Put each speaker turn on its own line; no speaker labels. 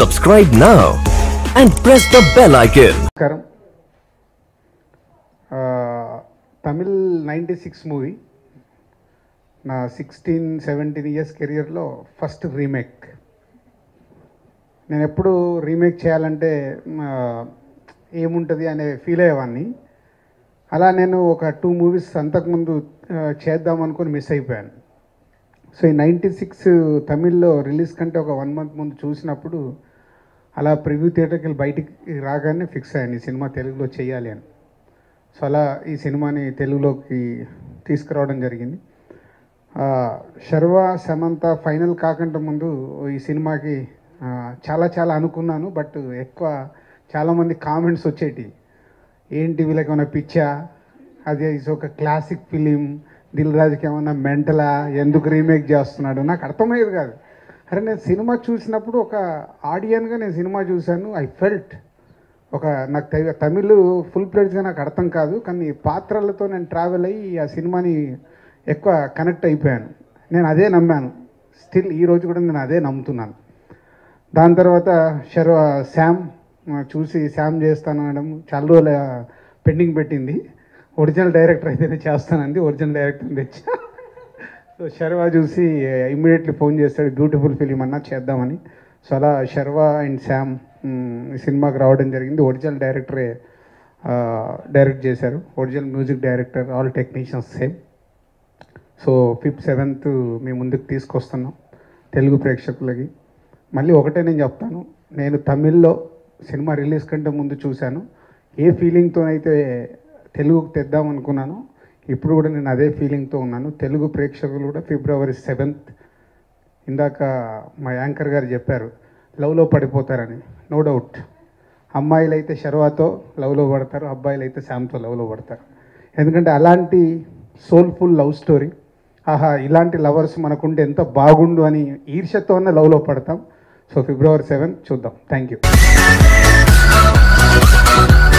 Subscribe now and press the bell icon.
నమస్కారం ఆ, Tamil ninety six movie నా sixteen seventeen years కెరియర్లో first remake నేను ఎప్పుడు రీమేక్ చేయాలంటే ఆ, ఏముంటుంది అనే ఫీల్ అయ్యేవాడిని అలా నేను ఒక టూ మూవీస్ అంతకుముందు ఆ, చేద్దాం అనుకుని మిస్ అయిపోయాను సో ఈ నైంటీ సిక్స్ తమిళ్లో రిలీజ్ కంటే ఒక వన్ మంత్ ముందు చూసినప్పుడు అలా ప్రివ్యూ థియేటర్కి వెళ్ళి బయటికి రాగానే ఫిక్స్ అయ్యాను ఈ సినిమా తెలుగులో చేయాలి అని సో అలా ఈ సినిమాని తెలుగులోకి తీసుకురావడం జరిగింది ఆ, శర్వ సమంత ఫైనల్ కాకుండా ముందు ఈ సినిమాకి ఆ, చాలా చాలా అనుకున్నాను బట్ ఎక్కువ చాలామంది కామెంట్స్ వచ్చేటి ఏంటి వీళ్ళకి ఏమైనా పిచ్చా అది ఇస్ ఒక క్లాసిక్ ఫిలిం దిల్ రాజుకి ఏమన్నా మెంటలా ఎందుకు రీమేక్ చేస్తున్నాడు నాకు అర్థమయ్యేది కాదు అరే నేను సినిమా చూసినప్పుడు ఒక ఆడియన్గా నేను సినిమా చూశాను ఐ ఫెల్ట్ ఒక నాకు తె- తమిళ్ ఫుల్ ప్లేట్గా నాకు అర్థం కాదు కానీ పాత్రలతో నేను ట్రావెల్ అయ్యి ఆ సినిమాని ఎక్కువ కనెక్ట్ అయిపోయాను నేను అదే నమ్మాను స్టిల్ ఈ రోజు కూడా నేను అదే నమ్ముతున్నాను దాని తర్వాత శర్వ శామ్ ఆ, చూసి శామ్ చేస్తాను అనడం చాలా రోజులు పెండింగ్ పెట్టింది ఒరిజినల్ డైరెక్టర్ అయితేనే చేస్తానంది ఒరిజినల్ డైరెక్టర్ తెచ్చా సో శర్వా చూసి ఇమ్మీడియట్లీ ఫోన్ చేస్తాడు బ్యూటిఫుల్ ఫిలిం అన్నా చేద్దామని సో అలా శర్వా అండ్ శామ్ మ్, ఈ సినిమాకి రావడం జరిగింది ఒరిజినల్ డైరెక్టరే ఆ, డైరెక్ట్ చేశారు original music director all technicians same so fifth seventh మీ ముందుకు తీసుకొస్తున్నాం తెలుగు ప్రేక్షకులకి మళ్ళీ ఒకటే నేను చెప్తాను నేను తమిళ్లో సినిమా రిలీజ్ కంటే ముందు చూశాను ఏ ఫీలింగ్తో అయితే తెలుగుకు తెద్దాం అనుకున్నాను ఇప్పుడు కూడా నేను అదే ఫీలింగ్తో ఉన్నాను తెలుగు ప్రేక్షకులు కూడా ఫిబ్రవరి సెవెంత్ ఇందాక మా యాంకర్ గారు చెప్పారు లవ్లో పడిపోతారని నో డౌట్ అమ్మాయిలు అయితే శర్వాతో లవ్లో పడతారు అబ్బాయిలు అయితే శామ్తో లవ్లో పడతారు ఎందుకంటే అలాంటి సోల్ఫుల్ లవ్ స్టోరీ ఆహా ఇలాంటి లవర్స్ మనకుంటే ఎంత బాగుండు అని ఈర్ష్యతో ఉన్న లవ్లో పడతాం సో ఫిబ్రవరి సెవెన్ చూద్దాం థ్యాంక్ యూ